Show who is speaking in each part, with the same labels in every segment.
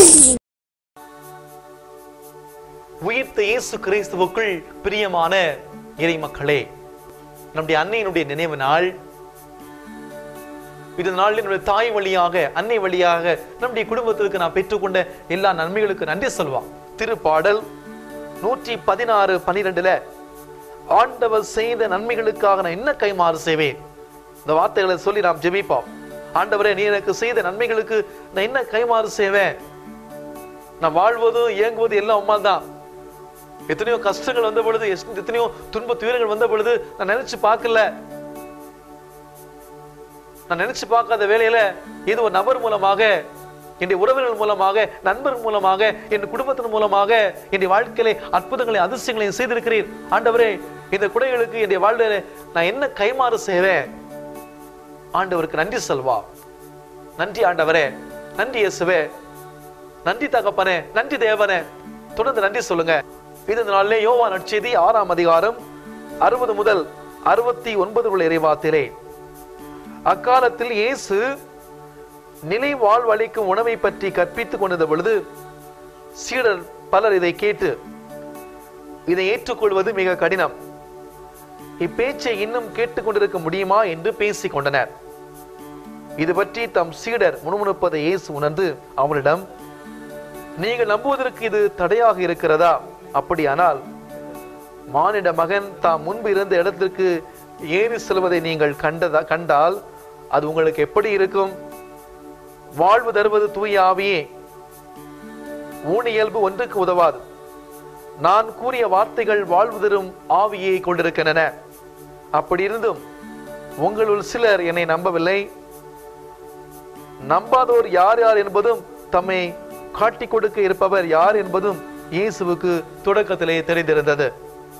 Speaker 1: உயிர்த்த இயேசு கிறிஸ்துவுக்குள் பிரியமான இறை மக்களே நம்முடைய அன்னையினுடைய நினைவு நாள் இந்த நாளில் என்னுடைய தாய் வழியாக அன்னை வழியாக நம்முடைய குடும்பத்திற்கு நான் பெற்றுக்கொண்ட எல்லா நன்மைகளுக்கு நன்றி சொல்வான் திருப்பாடல் நூற்றி பதினாறு பனிரெண்டுல ஆண்டவர் செய்த நன்மைகளுக்காக நான் என்ன கைமாறு செய்வேன் இந்த வார்த்தைகளை சொல்லி நாம் ஜெபிப்போம் ஆண்டவரே நீ எனக்கு செய்த நன்மைகளுக்கு நான் என்ன கைமாறு செய்வேன் நான் வாழ்வதும் இயங்குவது எல்லாம் அம்மா தான் எத்தனையோ கஷ்டங்கள் வந்த பொழுது எஸ்- எத்தனையோ துன்ப துயரங்கள் வந்த பொழுது நான் நினைச்சு பார்க்கல நான் நினைச்சு பார்க்காத வேலையில ஏதோ ஒரு நபர் மூலமாக என்னுடைய உறவினர்கள் மூலமாக நண்பர் மூலமாக என் குடும்பத்தின் மூலமாக என்னுடைய வாழ்க்கையிலே அற்புதங்களை அதிசயங்களையும் செய்திருக்கிறீர் ஆண்டவரே இந்த குடைகளுக்கு என்னுடைய வாழ்வில் நான் என்ன கைமாறு செய்வேன் ஆண்டவருக்கு நன்றி செல்வா நன்றி ஆண்டவரே நன்றி இயேசுவே நன்றி தகப்பனே நன்றி தேவனே தொடர்ந்து நன்றி சொல்லுங்க இது இந்த நாளிலே யோவா நற்செய்தி ஆறாம் அதிகாரம் அறுபது முதல் அறுபத்தி ஒன்பது உள்ள இறைவாத்திலே அக்காலத்தில் இயேசு நிலை வாழ்வளிக்கும் உணவை பற்றி கற்பித்துக் கொண்டிருந்த பொழுது சீடர் பலர் இதை கேட்டு இதை ஏற்றுக்கொள்வது மிக கடினம் இப்பேச்சை இன்னும் கேட்டுக்கொண்டிருக்க முடியுமா என்று பேசிக் கொண்டனர் இது பற்றி தம் சீடர் முணுமுணுப்பதை இயேசு உணர்ந்து அவரிடம் நீங்கள் நம்புவதற்கு இது தடையாக இருக்கிறதா அப்படியானால் மானிட மகன் தாம் முன்பு இருந்த இடத்திற்கு ஏறி செல்வதை நீங்கள் கண்டதா கண்டால் அது உங்களுக்கு எப்படி இருக்கும் வாழ்வு தருவது தூய ஆவியே ஊன இயல்பு ஒன்றுக்கு உதவாது நான் கூறிய வார்த்தைகள் வாழ்வு தரும் ஆவியை கொண்டிருக்கின்றன அப்படி இருந்தும் உங்களுள் சிலர் என்னை நம்பவில்லை நம்பாதோர் யார் யார் என்பதும் தம்மை காட்டிக் கொடுக்க இருப்பவர் யார் என்பதும் இயேசுவுக்கு தொடக்கத்திலே தெரிந்திருந்தது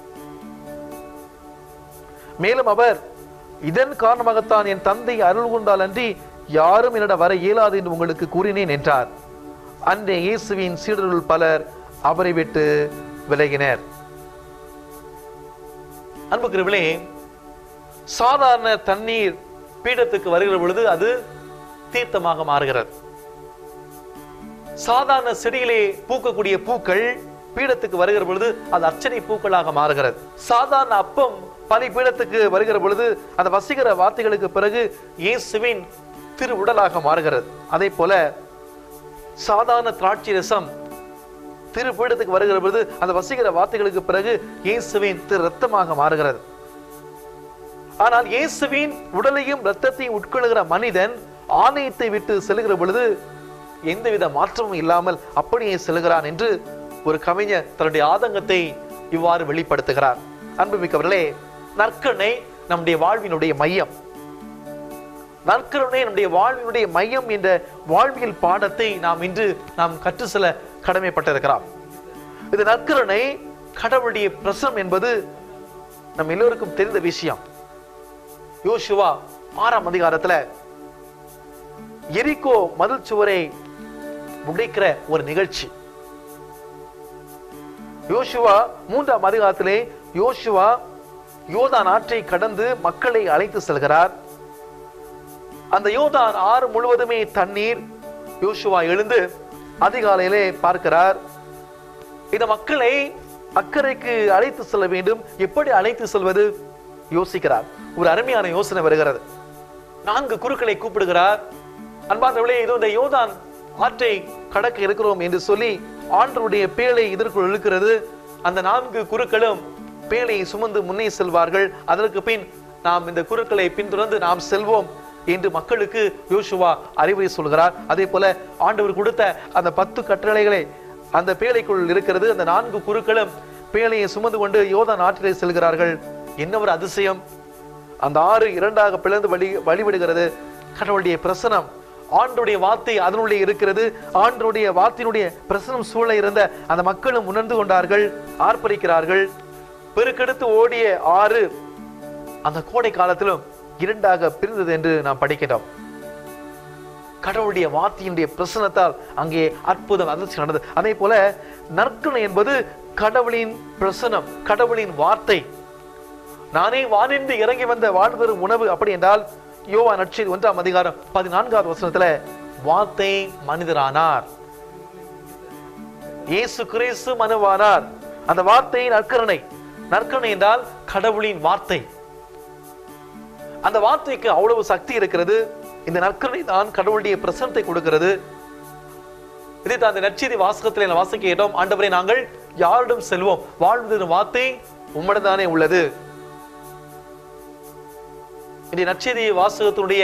Speaker 1: மேலும் அவர் இதன் காரணமாகத்தான் என் தந்தை அருள் கொண்டால் அன்றி யாரும் என்னிடம் வர இயலாது என்று உங்களுக்கு கூறினேன் என்றார் அன்றே இயேசுவின் சீடருள் பலர் அவரை விட்டு விலகினர் அன்புக்குரியவர்களே சாதாரண தண்ணீர் பீடத்துக்கு வருகிற பொழுது அது தீர்த்தமாக மாறுகிறது சாதாரண செடியிலே பூக்கக்கூடிய பூக்கள் பீடத்துக்கு வருகிற பொழுது அது அர்ச்சனை பூக்களாக மாறுகிறது சாதாரண அப்பம் பலி பீடத்துக்கு வருகிற பொழுது அந்த வசீகர வார்த்தைகளுக்கு பிறகு இயேசுவின் திரு உடலாக மாறுகிறது அதே போல சாதாரண திராட்சை ரசம் திரு பீடத்துக்கு வருகிற பொழுது அந்த வசீகர வார்த்தைகளுக்கு பிறகு இயேசுவின் திரு ரத்தமாக மாறுகிறது ஆனால் இயேசுவின் உடலையும் இரத்தத்தையும் உட்கொள்கிற மனிதன் ஆலயத்தை விட்டு செல்கிற பொழுது எந்தவித மாற்றமும் இல்லாமல் அப்படியே செல்கிறான் என்று ஒரு கவிஞர் தன்னுடைய ஆதங்கத்தை இவ்வாறு வெளிப்படுத்துகிறார் அன்புமிக்கவர்களே நற்கருணை நம்முடைய வாழ்வினுடைய மையம் நற்கருணை நம்முடைய வாழ்வினுடைய மையம் என்ற வாழ்வியல் பாடத்தை நாம் இன்று நாம் கற்று செல்ல கடமைப்பட்டிருக்கிறோம் இது நற்கருணை கடவுளுடைய பிரசனம் என்பது நம் எல்லோருக்கும் தெரிந்த விஷயம் யோசுவா ஆறாம் அதிகாரத்துல எரிகோ மதில் சுவரை உடைக்கிற ஒரு நிகழ்ச்சி யோசுவா மூன்றாம் அதிகாரத்திலே யோசுவா யோதான் ஆற்றை கடந்து மக்களை அழைத்து செல்கிறார் அந்த யோதான் ஆறு முழுவதுமே தண்ணீர் யோசுவா எழுந்து அதிகாலையிலே பார்க்கிறார் இந்த மக்களை அக்கறைக்கு அழைத்து செல்ல வேண்டும் எப்படி அழைத்து செல்வது யோசிக்கிறார் ஒரு அருமையான யோசனை வருகிறது நான்கு குருக்களை கூப்பிடுகிறார் அன்பார்ந்தவர்களே இதோ இந்த யோதான் ஆற்றை கடக்க இருக்கிறோம் என்று சொல்லி ஆண்டருடைய பேழை இதற்குள் இழுக்கிறது அந்த நான்கு குருக்களும் பேழையை சுமந்து முன்னே செல்வார்கள் அதற்கு பின் நாம் இந்த குருக்களை பின்தொடர்ந்து நாம் செல்வோம் என்று மக்களுக்கு யோசுவா அறிவுரை சொல்கிறார் அதே போல ஆண்டவர் கொடுத்த அந்த பத்து கட்டளைகளை அந்த பேழைக்குள் இருக்கிறது அந்த நான்கு குருக்களும் பேழையை சுமந்து கொண்டு யோதான் ஆற்றிலே செல்கிறார்கள் என்ன ஒரு அதிசயம் அந்த ஆறு இரண்டாக பிளந்து வழி வழிவிடுகிறது கடவுளுடைய பிரசனம் ஆண்டுடைய வார்த்தை அதனுடைய இருக்கிறது ஆண்டுடைய வார்த்தையினுடைய பிரசனம் சூழ இருந்த அந்த மக்களும் உணர்ந்து கொண்டார்கள் ஆர்ப்பரிக்கிறார்கள் பெருக்கெடுத்து ஓடிய ஆறு அந்த கோடை காலத்திலும் இரண்டாக பிரிந்தது என்று நாம் படிக்கிறோம் கடவுளுடைய வார்த்தையினுடைய பிரசனத்தால் அங்கே அற்புதம் அதிர்ச்சி நடந்தது அதே போல நற்கணை என்பது கடவுளின் பிரசனம் கடவுளின் வார்த்தை நானே வானின்று இறங்கி வந்த வாழ்வரும் உணவு அப்படி என்றால் யோவா நற்செய்தி ஒன்றாம் அதிகாரம் பதினான்காவது வசனத்துல வார்த்தை மனிதரானார் இயேசு கிறிஸ்து மனுவானார் அந்த வார்த்தை நற்கருணை நற்கருணை என்றால் கடவுளின் வார்த்தை அந்த வார்த்தைக்கு அவ்வளவு சக்தி இருக்கிறது இந்த நற்கருணை தான் கடவுளுடைய பிரசனத்தை கொடுக்கிறது இதை தான் அந்த நற்செய்தி வாசகத்தில் நான் வாசிக்க இடம் ஆண்டவரை நாங்கள் யாரிடம் செல்வோம் வாழ்வதன் வார்த்தை உம்மிடம்தானே உள்ளது இந்த நற்செய்தி வாசகத்தினுடைய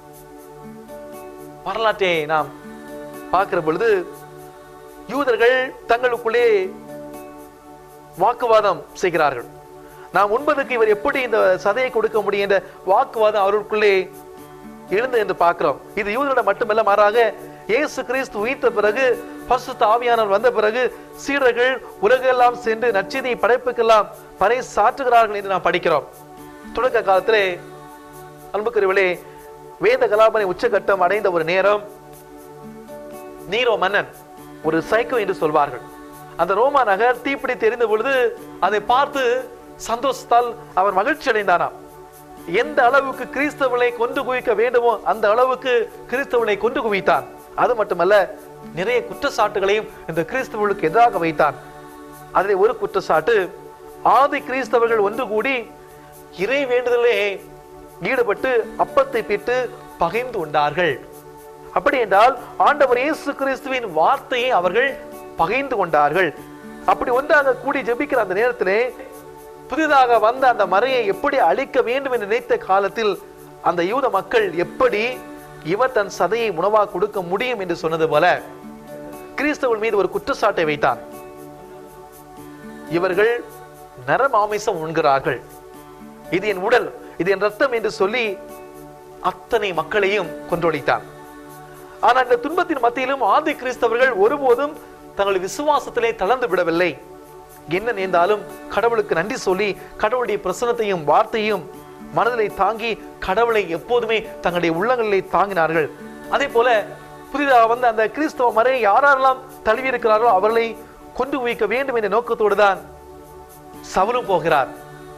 Speaker 1: வரலாற்றை நாம் பார்க்கிற பொழுது யூதர்கள் தங்களுக்குள்ளே வாக்குவாதம் செய்கிறார்கள் நாம் உண்பதற்கு இவர் எப்படி இந்த சதையை கொடுக்க முடியும் என்ற வாக்குவாதம் அவர்களுக்குள்ளே எழுந்து என்று பார்க்கிறோம் இது யூதரிடம் மட்டுமல்ல மாறாக இயேசு கிறிஸ்து உயிர்த்த பிறகு பரிசுத்த ஆவியானவர் வந்த பிறகு சீடர்கள் உலகெல்லாம் சென்று நற்செய்தியை படைப்புக்கெல்லாம் பறை சாற்றுகிறார்கள் என்று நாம் படிக்கிறோம் தொடக்க காலத்திலே அன்புக்குரியவளே வேத கலாபனை உச்சகட்டம் அடைந்த ஒரு நேரம் நீரோ மன்னன் ஒரு சைக்கோ என்று சொல்வார்கள் அந்த ரோமா நகர் தீப்பிடி தெரிந்த பொழுது அதை பார்த்து சந்தோஷத்தால் அவர் மகிழ்ச்சி அடைந்தாராம் எந்த அளவுக்கு கிறிஸ்தவனை கொண்டு குவிக்க வேண்டுமோ அந்த அளவுக்கு கிறிஸ்தவனை கொண்டு குவித்தான் அது மட்டுமல்ல நிறைய குற்றச்சாட்டுகளையும் இந்த கிறிஸ்தவர்களுக்கு எதிராக வைத்தான் அதில் ஒரு குற்றச்சாட்டு ஆதி கிறிஸ்தவர்கள் ஒன்று கூடி இறை வேண்டுதலே ஈடுபட்டு அப்பத்தை பிட்டு பகிர்ந்து உண்டார்கள் அப்படி என்றால் ஆண்டவர் இயேசு கிறிஸ்துவின் வார்த்தையை அவர்கள் பகிர்ந்து கொண்டார்கள் அப்படி ஒன்றாக கூடி ஜெபிக்கிற அந்த நேரத்திலே புதிதாக வந்த அந்த மறையை எப்படி அழிக்க வேண்டும் என்று நினைத்த காலத்தில் அந்த யூத மக்கள் எப்படி இவர் தன் சதையை உணவாக கொடுக்க முடியும் என்று சொன்னது போல கிறிஸ்தவன் மீது ஒரு குற்றச்சாட்டை வைத்தான் இவர்கள் நரமாமிசம் உண்கிறார்கள் இது என் உடல் இது என் ரத்தம் என்று சொல்லி அத்தனை மக்களையும் கொன்றொழித்தான் ஆனால் இந்த துன்பத்தின் மத்தியிலும் ஆதி கிறிஸ்தவர்கள் ஒருபோதும் தங்கள் விசுவாசத்திலே தளர்ந்து விடவில்லை என்ன நேர்ந்தாலும் கடவுளுக்கு நன்றி சொல்லி கடவுளுடைய பிரசனத்தையும் வார்த்தையும் மனதிலே தாங்கி கடவுளை எப்போதுமே தங்களுடைய உள்ளங்களிலே தாங்கினார்கள் அதே போல புதிதாக வந்த அந்த கிறிஸ்தவ மறையை யாரெல்லாம் தழுவி இருக்கிறார்களோ அவர்களை கொண்டு வைக்க வேண்டும் என்ற நோக்கத்தோடு தான் சவுலும் போகிறார்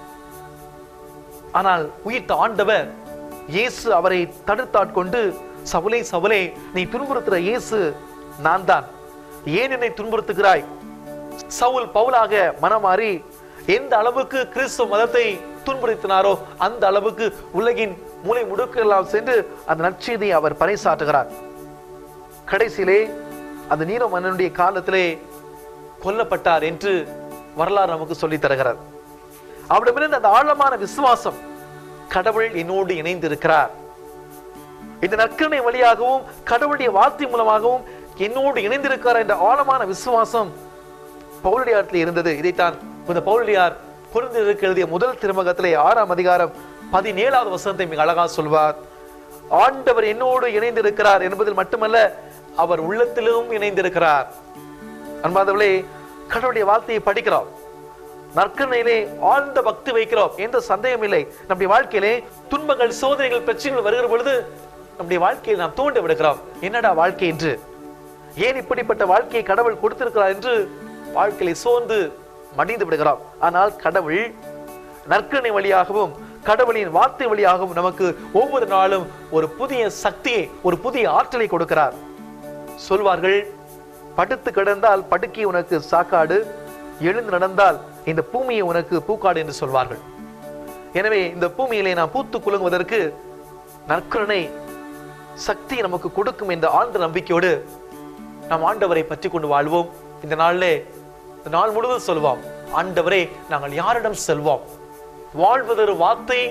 Speaker 1: ஆனால் உயிர்த்த ஆண்டவர் இயேசு அவரை தடுத்தாட்கொண்டு சவுலே சவுலே நீ துன்புறுத்துற இயேசு நான் தான் ஏன் என்னை துன்புறுத்துகிறாய் சவுல் பவுலாக மனமாறி எந்த அளவுக்கு கிறிஸ்துவ மதத்தை துன்புறுத்தினாரோ அந்த அளவுக்கு உலகின் மூலை முடுக்கெல்லாம் சென்று அந்த நற்செய்தியை அவர் பறைசாற்றுகிறார் கடைசியிலே அந்த நீரோ மன்னனுடைய காலத்திலே கொல்லப்பட்டார் என்று வரலாறு நமக்கு சொல்லித் தருகிறார் அவரிடமிருந்து அந்த ஆழமான விசுவாசம் கடவுள் என்னோடு இணைந்திருக்கிறார் இந்த நற்கருணை வழியாகவும் கடவுளுடைய வார்த்தை மூலமாகவும் என்னோடு இணைந்திருக்கிறார் என்ற ஆழமான விசுவாசம் பவுலடியாரத்தில் இருந்தது இதைத்தான் இந்த பவுலடியார் பொருந்திருக்கு எழுதிய முதல் திருமகத்திலே ஆறாம் அதிகாரம் பதினேழாவது வசனத்தை மிக அழகா சொல்வார் ஆண்டவர் என்னோடு இணைந்திருக்கிறார் என்பதில் மட்டுமல்ல அவர் உள்ளத்திலும் இணைந்திருக்கிறார் அன்பாதவளே கடவுளுடைய வார்த்தையை படிக்கிறோம் நற்கனையிலே ஆழ்ந்த பக்தி வைக்கிறோம் எந்த சந்தேகம் இல்லை நம்முடைய வாழ்க்கையிலே துன்பங்கள் சோதனைகள் பிரச்சனைகள் வருகிற பொழுது நம்முடைய வாழ்க்கையில் நாம் தூண்ட விடுகிறோம் என்னடா வாழ்க்கை என்று ஏன் இப்படிப்பட்ட வாழ்க்கையை கடவுள் கொடுத்திருக்கிறார் என்று வாழ்க்கையை சோர்ந்து மடிந்து விடுகிறோம் ஆனால் கடவுள் நற்கனை வழியாகவும் கடவுளின் வார்த்தை வழியாகவும் நமக்கு ஒவ்வொரு நாளும் ஒரு புதிய சக்தியை ஒரு புதிய ஆற்றலை கொடுக்கிறார் சொல்வார்கள் படுத்து கிடந்தால் படுக்கை உனக்கு சாக்காடு எழுந்து நடந்தால் இந்த பூமியை உனக்கு பூக்காடு என்று சொல்வார்கள் எனவே இந்த பூமியிலே நாம் பூத்து குலுங்குவதற்கு நற்கருணை சக்தி நமக்கு கொடுக்கும் என்ற ஆழ்ந்த நம்பிக்கையோடு நாம் ஆண்டவரை பற்றி கொண்டு வாழ்வோம் இந்த நாளிலே இந்த நாள் முழுவதும் சொல்வோம் ஆண்டவரே நாங்கள் யாரிடம் செல்வோம் வாழ்வதொரு வார்த்தை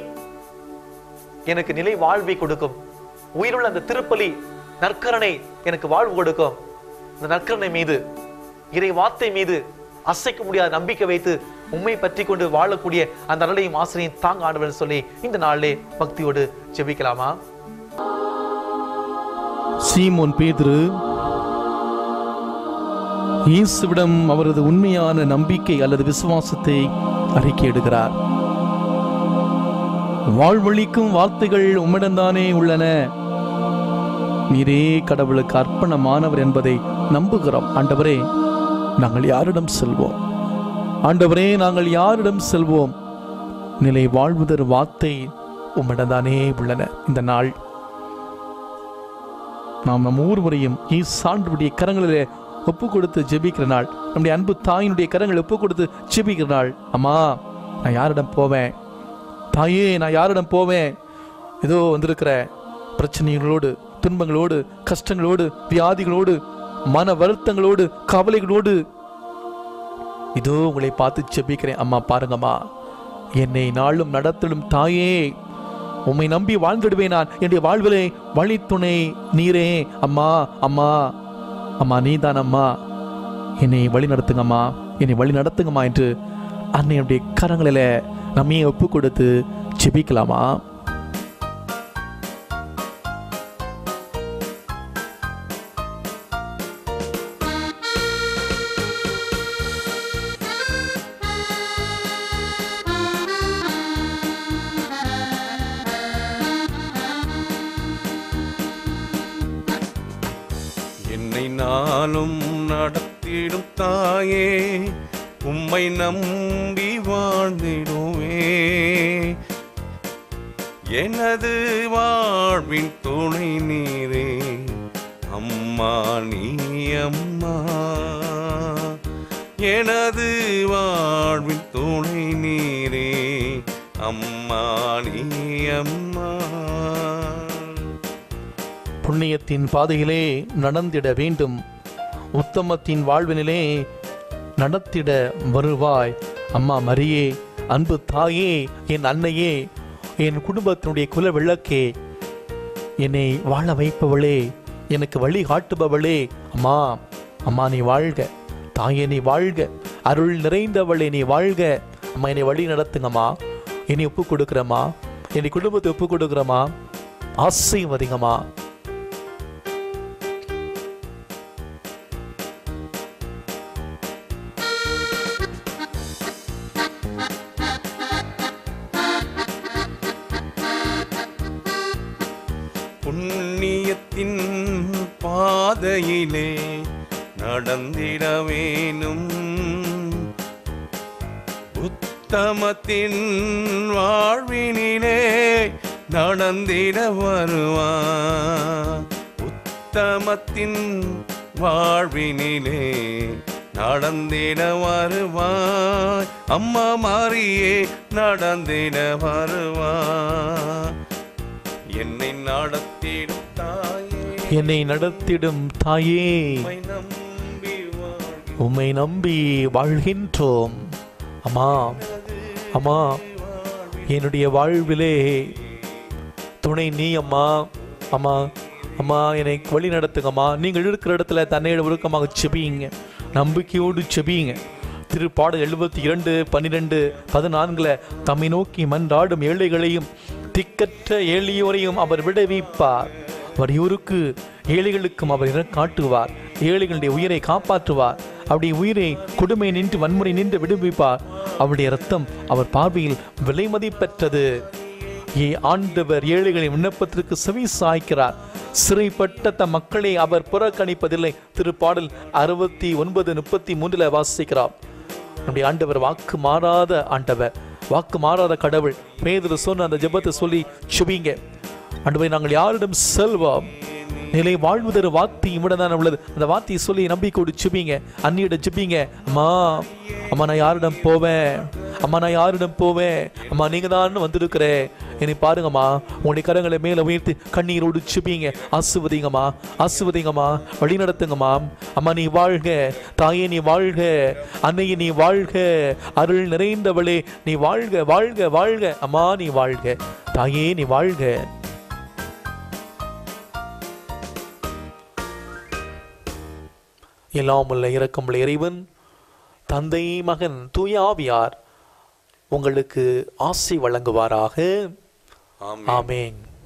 Speaker 1: எனக்கு நிலை வாழ்வை கொடுக்கும் உயிருள்ள அந்த திருப்பலி நற்கரணை எனக்கு வாழ்வு கொடுக்கும் இந்த நற்கரணை மீது இறை வார்த்தை மீது அசைக்க முடியாத நம்பிக்கை வைத்து உண்மை பற்றி கொண்டு வாழக்கூடிய அந்த அருளையும் ஆசிரியை தாங்க ஆண்டவர் சொல்லி இந்த நாளிலே பக்தியோடு ஜெபிக்கலாமா
Speaker 2: சீமோன் பேதுரு இயேசுவிடம் அவரது உண்மையான நம்பிக்கை அல்லது விசுவாசத்தை அறிக்கையிடுகிறார் வாழ்வழிக்கும் வார்த்தைகள் உம்மிடம்தானே உள்ளன நீரே கடவுளுக்கு அர்ப்பணமானவர் என்பதை நம்புகிறோம் ஆண்டவரே நாங்கள் யாரிடம் செல்வோம் ஆண்டவரே நாங்கள் யாரிடம் செல்வோம் நிலை வாழ்வதர் வார்த்தை உம்மிடம்தானே உள்ளன இந்த நாள் நாம் நம் ஒவ்வொருவரையும் ஈசாண்டுடைய கரங்களிலே ஒப்பு கொடுத்து ஜெபிக்கிற நாள் நம்முடைய அன்பு தாயினுடைய கரங்களை ஒப்பு கொடுத்து ஜெபிக்கிற நாள் அம்மா நான் யாரிடம் போவேன் தாயே நான் யாரிடம் போவேன் ஏதோ வந்திருக்கிற பிரச்சனைகளோடு துன்பங்களோடு கஷ்டங்களோடு வியாதிகளோடு மன வருத்தங்களோடு கவலைகளோடு இதோ உங்களை பார்த்து செபிக்கிறேன் அம்மா பாருங்கம்மா என்னை நாளும் நடத்திடும் தாயே உம்மை நம்பி வாழ்ந்துடுவேன் நான் என்னுடைய வாழ்விலே வழித்துணை நீரே அம்மா அம்மா அம்மா நீதான் அம்மா என்னை வழி நடத்துங்கம்மா என்னை வழி நடத்துங்கம்மா என்று அன்னையுடைய கரங்களில் நம்மையே ஒப்பு கொடுத்து செபிக்கலாமா
Speaker 3: என்னை நாளும் நடத்திடும் தாயே உம்மை நம்பி வாழ்ந்திடுவே எனது வாழ்வின் துணை நீரே அம்மா நீ அம்மா எனது வாழ்வின் துணை நீரே அம்மா நீ அம்மா
Speaker 2: புண்ணியத்தின் பாதையிலே நடந்திட வேண்டும் உத்தமத்தின் வாழ்வினிலே நடத்திட வருவாய் அம்மா மரியே அன்பு தாயே என் அன்னையே என் குடும்பத்தினுடைய குல விளக்கே என்னை வாழ வைப்பவளே எனக்கு வழி காட்டுபவளே அம்மா அம்மா நீ வாழ்க தாயே நீ வாழ்க அருள் நிறைந்தவளே நீ வாழ்க அம்மா என்னை வழி நடத்துங்கம்மா என்னை ஒப்பு கொடுக்குறம்மா என்னை குடும்பத்தை ஒப்பு கொடுக்குறம்மா ஆசைவதிங்கம்மா
Speaker 3: புண்ணியத்தின் பாதையிலே நடந்திட வேணும் உத்தமத்தின் வாழ்வினிலே நடந்திட வருவா உத்தமத்தின் வாழ்வினிலே நடந்திட வருவாய் அம்மா மாறியே நடந்திட வருவாய் என்னை நடத்திடும் தாயே
Speaker 2: என்னை நடத்திடும் தாயே
Speaker 3: உம்மை நம்பி வாழ்கிறேன்.
Speaker 2: உம்மை நம்பி வாழ்கின்றோம் அம்மா அம்மா என்னுடைய வாழ்விலே துணை நீ அம்மா அம்மா அம்மா என்னை வழி நடத்துங்கம்மா நீங்கள் இருக்கிற இடத்துல தன்னையிட ஒழுக்கமாக செபியுங்க நம்பிக்கையோடு செபியுங்க திருப்பாடல் எழுபத்தி இரண்டு பன்னிரெண்டு பதினான்குல தம்மை நோக்கி மன்றாடும் ஏழைகளையும் திக்கற்ற ஏழியோரையும் அவர் விடுவிப்பார் வறியோருக்கு ஏழைகளுக்கும் அவர் இற காட்டுவார் ஏழைகளுடைய உயிரை காப்பாற்றுவார் அவருடைய உயிரை கொடுமை நின்று வன்முறை நின்று விடுவிப்பார் அவருடைய ரத்தம் அவர் பார்வையில் விலை மதிப்பெற்றது ஏ ஆண்டவர் ஏழைகளின் விண்ணப்பத்திற்கு செவி சாய்க்கிறார் சிறைப்பட்ட தம் மக்களை அவர் புறக்கணிப்பதில்லை திருப்பாடல் அறுபத்தி ஒன்பது முப்பத்தி மூன்றுல வாசிக்கிறார் நம்முடைய ஆண்டவர் வாக்கு மாறாத ஆண்டவர் வாக்கு மாறாத கடவுள் பேதுரு சொன்ன அந்த ஜெபத்தை சொல்லி சுபிங்க ஆண்டவரை நாங்கள் யாரிடம் செல்வோம் நிலை வாழ்வுதரு வார்த்தை இம்மிடம் தான் உள்ளது அந்த வார்த்தையை சொல்லி நம்பிக்கையோடு சுபிங்க அண்ணியிடம் சுபிங்க அம்மா அம்மா நான் யாரிடம் போவேன் அம்மா நான் யாரிடம் போவேன் அம்மா நீங்க தான் வந்திருக்கிறேன் என்னை பாருங்கம்மா உங்களுடைய கரங்களை மேலே உயர்த்தி கண்ணீரோடு சுபிங்க ஆசுவதிங்கம்மா ஆசுவதிங்கம்மா வழி நடத்துங்கம்மா அம்மா நீ வாழ்க தாயே நீ வாழ்க அன்னையே நீ வாழ்க அருள் நிறைந்தவளே நீ வாழ்க வாழ்க வாழ்க அம்மா நீ வாழ்க தாயே நீ வாழ்க எல்லாம் உள்ள இரக்கமுள்ள இறைவன் தந்தை மகன் தூய ஆவியார் உங்களுக்கு ஆசி வழங்குவாராக
Speaker 3: ஆமென்.
Speaker 2: ஆமேன்